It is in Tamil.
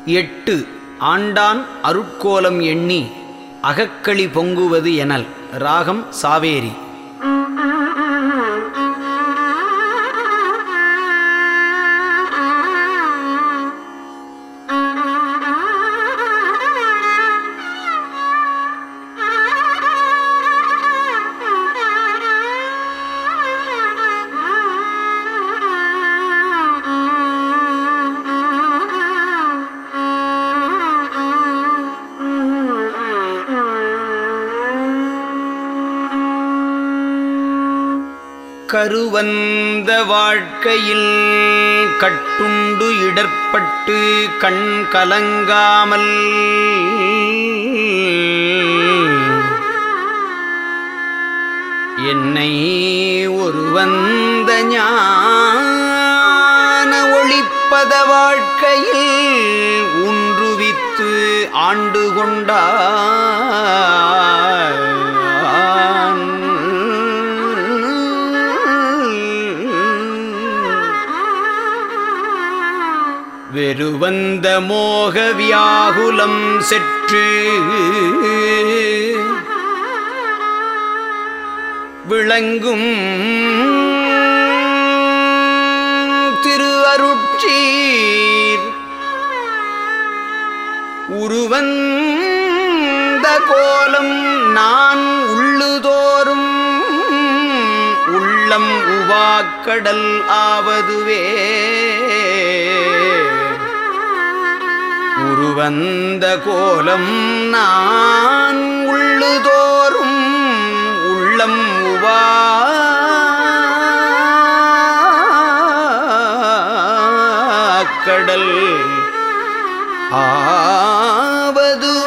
எட்டு ஆண்டான் அருட்கோலம் எண்ணி அகக்களி பொங்குவது எனல் ராகம் சாவேரி கருவந்த வாழ்க்கையில் கட்டுண்டு இடர்ப்பட்டு கண் கலங்காமல் என்னை ஒரு வந்த ஞான ஒளிப்பத வாழ்க்கையில் ஊன்றுவித்து ஆண்டு கொண்டான் வெறுவந்த மோக வியாகுலம் செற்று விளங்கும் திரு அருட்சீர் உருவந்த கோலம் நான் உள்ளுதோறும் உள்ளம் உவாக்கடல் ஆவதுவே உருவந்த கோலம் நான் உள்ளுதோறும் உள்ளம் உவாக்கடல் ஆவதுவே